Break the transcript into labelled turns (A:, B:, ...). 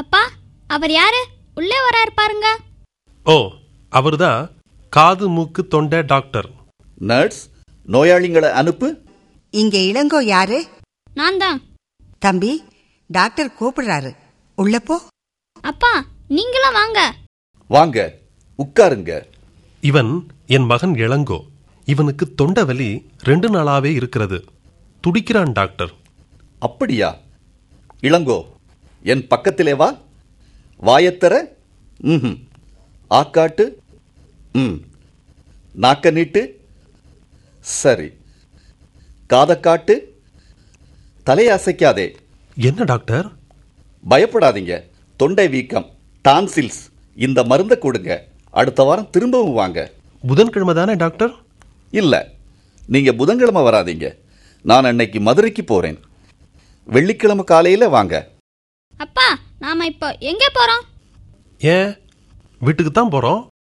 A: அப்பா அவர் யாரு உள்ளே வராரு பாருங்க
B: ஓ அவர்தான் காது மூக்கு தொண்டை டாக்டர்
C: நர்ஸ் நோயாளிங்களை அனுப்பு
D: இங்க இளங்கோ யாரு
A: நான் தான்
D: தம்பி டாக்டர் கூப்பிடுறாரு உள்ள போ
A: அப்பா நீங்களும் வாங்க
C: வாங்க உட்காருங்க
B: இவன் என் மகன் இளங்கோ இவனுக்கு தொண்டை வலி ரெண்டு நாளாவே இருக்கிறது துடிக்கிறான் டாக்டர்
C: அப்படியா இளங்கோ என் பக்கத்திலே வா வாயத்தர ம் ஆக்காட்டு ம் நாக்க நீட்டு சரி காதக்காட்டு தலையசைக்காதே
B: என்ன டாக்டர்
C: பயப்படாதீங்க தொண்டை வீக்கம் டான்சில்ஸ் இந்த மருந்தை கொடுங்க அடுத்த வாரம் திரும்பவும் வாங்க
B: புதன்கிழமை தானே டாக்டர்
C: இல்ல நீங்க புதன்கிழமை வராதீங்க நான் அன்னைக்கு மதுரைக்கு போறேன் வெள்ளிக்கிழமை காலையில வாங்க
A: அப்பா நாம இப்போ எங்கே போறோம்
B: ஏன் வீட்டுக்கு தான் போறோம்